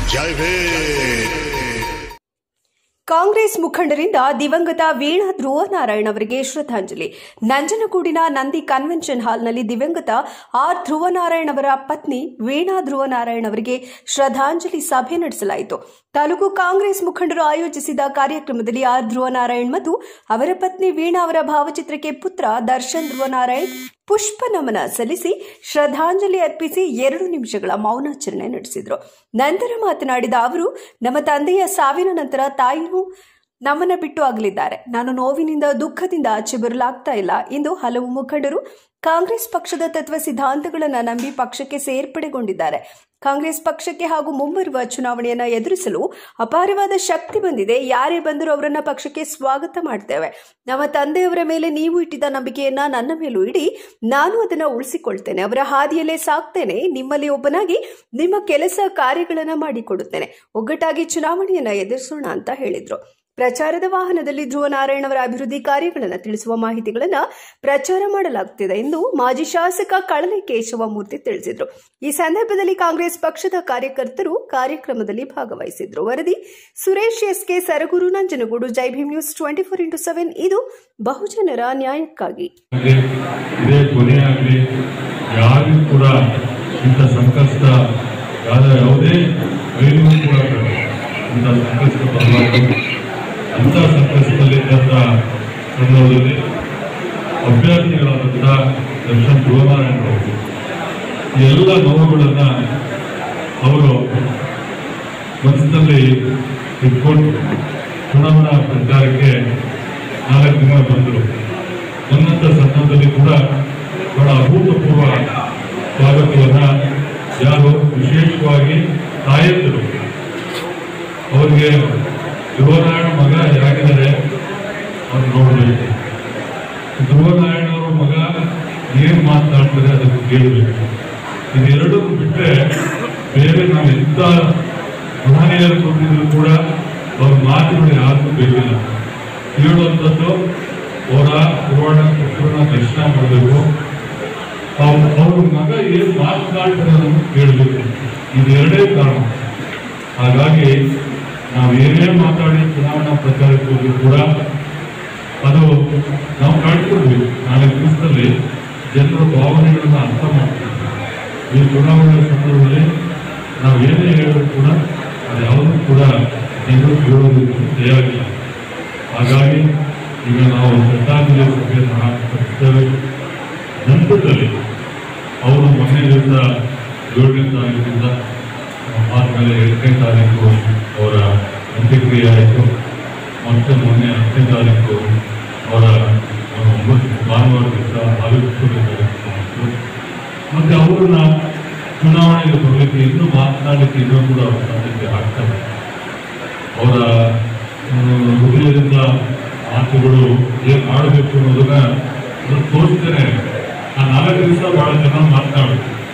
ಜೈ ಭೀಮ್ ಕಾಂಗ್ರೆಸ್ ಮುಖಂಡರಿಂದ ದಿವಂಗತ ವೀಣಾ ಧ್ರುವನಾರಾಯಣ್ ಅವರಿಗೆ ಶ್ರದ್ಧಾಂಜಲಿ ನಂಜನಗೂಡಿನ ನಂದಿ ಕನ್ವೆನ್ಷನ್ ಹಾಲ್ನಲ್ಲಿ ದಿವಂಗತ ಆರ್ ಧ್ರುವನಾರಾಯಣ್ ಅವರ ಪತ್ನಿ ವೀಣಾ ಧ್ರುವನಾರಾಯಣ್ ಅವರಿಗೆ ಶ್ರದ್ಧಾಂಜಲಿ ಸಭೆ ನಡೆಸಲಾಯಿತು ತಾಲೂಕು ಕಾಂಗ್ರೆಸ್ ಮುಖಂಡರು ಆಯೋಜಿಸಿದ ಕಾರ್ಯಕ್ರಮದಲ್ಲಿ ಆರ್ ಧ್ರುವನಾರಾಯಣ್ ಮತ್ತು ಅವರ ಪತ್ನಿ ವೀಣಾ ಅವರ ಭಾವಚಿತ್ರಕ್ಕೆ ಪುತ್ರ ದರ್ಶನ್ ಧ್ರುವನಾರಾಯಣ್ ಪುಷ್ಪ ನಮನ ಸಲ್ಲಿಸಿ ಶ್ರದ್ಧಾಂಜಲಿ ಅರ್ಪಿಸಿ ಎರಡು ನಿಮಿಷಗಳ ಮೌನಾಚರಣೆ ನಡೆಸಿದರು ನಂತರ ಮಾತನಾಡಿದ ಅವರು ನಮ್ಮ ತಂದೆಯ ಸಾವಿನ ನಂತರ ತಾಯಿಯೂ ನಮ್ಮನ್ನ ಬಿಟ್ಟು ಆಗಲಿದ್ದಾರೆ ನಾನು ನೋವಿನಿಂದ ದುಃಖದಿಂದ ಆಚೆ ಬರಲಾಗ್ತಾ ಇಲ್ಲ ಎಂದು ಹಲವು ಮುಖಂಡರು ಕಾಂಗ್ರೆಸ್ ಪಕ್ಷದ ತತ್ವ ಸಿದ್ಧಾಂತಗಳನ್ನು ನಂಬಿ ಪಕ್ಷಕ್ಕೆ ಸೇರ್ಪಡೆಗೊಂಡಿದ್ದಾರೆ ಕಾಂಗ್ರೆಸ್ ಪಕ್ಷಕ್ಕೆ ಹಾಗೂ ಮುಂಬರುವ ಚುನಾವಣೆಯನ್ನ ಎದುರಿಸಲು ಅಪಾರವಾದ ಶಕ್ತಿ ಬಂದಿದೆ ಯಾರೇ ಬಂದರೂ ಅವರನ್ನ ಪಕ್ಷಕ್ಕೆ ಸ್ವಾಗತ ಮಾಡ್ತೇವೆ ನಮ್ಮ ತಂದೆಯವರ ಮೇಲೆ ನೀವು ಇಟ್ಟಿದ್ದ ನಂಬಿಕೆಯನ್ನ ನನ್ನ ಮೇಲೂ ಇಡಿ ನಾನು ಅದನ್ನ ಉಳಿಸಿಕೊಳ್ತೇನೆ ಅವರ ಹಾದಿಯಲ್ಲೇ ಸಾಕ್ತೇನೆ ನಿಮ್ಮಲ್ಲಿ ಒಬ್ಬನಾಗಿ ನಿಮ್ಮ ಕೆಲಸ ಕಾರ್ಯಗಳನ್ನ ಮಾಡಿಕೊಡುತ್ತೇನೆ ಒಗ್ಗಟ್ಟಾಗಿ ಚುನಾವಣೆಯನ್ನ ಎದುರಿಸೋಣ ಅಂತ ಹೇಳಿದ್ರು ಪ್ರಚಾರದ ವಾಹನದಲ್ಲಿ ಧ್ರುವನಾರಾಯಣ್ ಅವರ ಅಭಿವೃದ್ಧಿ ಕಾರ್ಯಗಳನ್ನು ತಿಳಿಸುವ ಮಾಹಿತಿಗಳನ್ನು ಪ್ರಚಾರ ಮಾಡಲಾಗುತ್ತಿದೆ ಎಂದು ಮಾಜಿ ಶಾಸಕ ಕಳಲೆ ಕೇಶವಮೂರ್ತಿ ತಿಳಿಸಿದರು ಈ ಸಂದರ್ಭದಲ್ಲಿ ಕಾಂಗ್ರೆಸ್ ಪಕ್ಷದ ಕಾರ್ಯಕರ್ತರು ಕಾರ್ಯಕ್ರಮದಲ್ಲಿ ಭಾಗವಹಿಸಿದ್ರು ವರದಿ Suresh S K Saragur Nanjangud Jai Bhim news twenty four into seven ಇದು ಬಹುಜನರ ನ್ಯಾಯಕ್ಕಾಗಿ ಆಗಲಿ ಇದೇ ಕೊನೆಯಾಗಲಿ ಯಾರಿಗೂ ಕೂಡ ಇಂಥ ಸಂಕಷ್ಟ ಯಾರ ಯಾವುದೇ ವೈರಿಗೂ ಕೂಡ ಬೇಡ. ಇಂಥ ಸಂಕಷ್ಟ ಬರಬಾರ್ದು ಅಂಥ ಸಂಕಷ್ಟದಲ್ಲಿದ್ದಂಥ ಸಂದರ್ಭದಲ್ಲಿ ಅಭ್ಯರ್ಥಿಗಳಾದಂಥ ದರ್ಶನ್ ಧ್ರುವನಾರಾಯಣ ಅವರು ಈ ಎಲ್ಲ ನೋವುಗಳನ್ನು ಅವರು ಮನಸ್ಸಿನಲ್ಲಿ ಇಟ್ಕೊಂಡು ಚುನಾವಣಾ ಪ್ರಚಾರಕ್ಕೆ ನಾಲ್ಕು ದಿನ ಬಂದರು ಬಂದಂಥ ಸಂದರ್ಭದಲ್ಲಿ ಕೂಡ ಬಹಳ ಅಭೂತಪೂರ್ವ ಸ್ವಾಗತವನ್ನ ಯಾರು ವಿಶೇಷವಾಗಿ ತಾಯಂದಿರು ಅವರಿಗೆ ಧ್ರುವನಾರಾಯಣ ಮಗ ಹೇಗಿದ್ದಾರೆ ಅವ್ರು ನೋಡಬೇಕು ಧ್ರುವನಾರಾಯಣ ಅವರ ಮಗ ಏನ್ ಮಾತನಾಡ್ತಾರೆ ಅದನ್ನು ಕೇಳಬೇಕು ಇದೆರಡೂ ಬಿಟ್ಟರೆ ಬೇರೆ ನಾವು ಎಂಥ ಮಹನೀಯರು ಬಂದಿದ್ರು ಕೂಡ ಅವ್ರ ಮಾತುಗಳು ಯಾರಿಗೂ ಬೇಕಿಲ್ಲ ಹೇಳುವಂಥದ್ದು ಅವರ ಪುರಾಣ ಪುತ್ರನ ದರ್ಶನ ಮಾಡಬೇಕು ಅವ್ರ ಅವ್ರ ಮಗ ಏನ್ ಮಾತನಾಡ್ತಾರೆ ಅನ್ನೋದನ್ನು ಕೇಳಬೇಕು ಇದೆರಡೇ ಕಾರಣ ಹಾಗಾಗಿ ನಾವು ಏನೇ ಮಾತಾಡಿ ಚುನಾವಣಾ ಪ್ರಚಾರಕ್ಕೆ ಹೋದ್ರು ಕೂಡ ಅದು ನಾವು ಕಾಡ್ಕೊಳ್ಬೇಕು ನಾಳೆ ದಿವಸದಲ್ಲಿ ಜನರ ಭಾವನೆಗಳನ್ನ ಅರ್ಥ ಮಾಡ್ತೀವಿ ಈ ಚುನಾವಣೆ ಸಂದರ್ಭದಲ್ಲಿ ನಾವು ಏನೇ ಹೇಳಿದ್ರು ಕೂಡ ಅದು ಯಾವುದೂ ಕೂಡ ಜನರು ಕೇಳೋದಕ್ಕೆ ತಯಾರಿಲ್ಲ ಹಾಗಾಗಿ ಈಗ ನಾವು ಶ್ರದ್ಧಾಂಜಲಿ ಸಭೆಯನ್ನು ಆರಂಭಿಸ್ತೇವೆ ನಂತರದಲ್ಲಿ ಅವರು ಮೊನ್ನೆ ದಿವಸ ಏಳನೇ ತಾರೀಕಿಂದ ಆದ್ಮೇಲೆ ಎಂಟನೇ ತಾರೀಕು ಅವರ ಅಂತ್ಯಕ್ರಿಯೆ ಆಯಿತು ಮತ್ತೆ ಮೊನ್ನೆ ಹತ್ತನೇ ತಾರೀಕು ಅವರ ಒಂಬತ್ತು ಭಾನುವಾರ ದಿವಸ ಆಲೋಚಿಸೋದು ಕಾರ್ಯಕ್ರಮ ಆಯಿತು ಮತ್ತೆ ಅವರನ್ನ ಚುನಾವಣೆಗೆ ಬರಲಿಕ್ಕೆ ಇನ್ನೂ ಮಾತನಾಡಲಿಕ್ಕೆ ಇನ್ನೂ ಕೂಡ ಅವ್ರ ಸಾಧ್ಯತೆ ಆಗ್ತದೆ ಅವರ ಹೃದಯದಿಂದ ಮಾತುಗಳು ಏನು ಆಡಬೇಕು ಅನ್ನೋದನ್ನ ಅದನ್ನ ತೋರಿಸ್ತೇನೆ ಆ ನಾಲ್ಕು ದಿವಸ ಬಹಳ ಜನ ಮಾತನಾಡಬೇಕು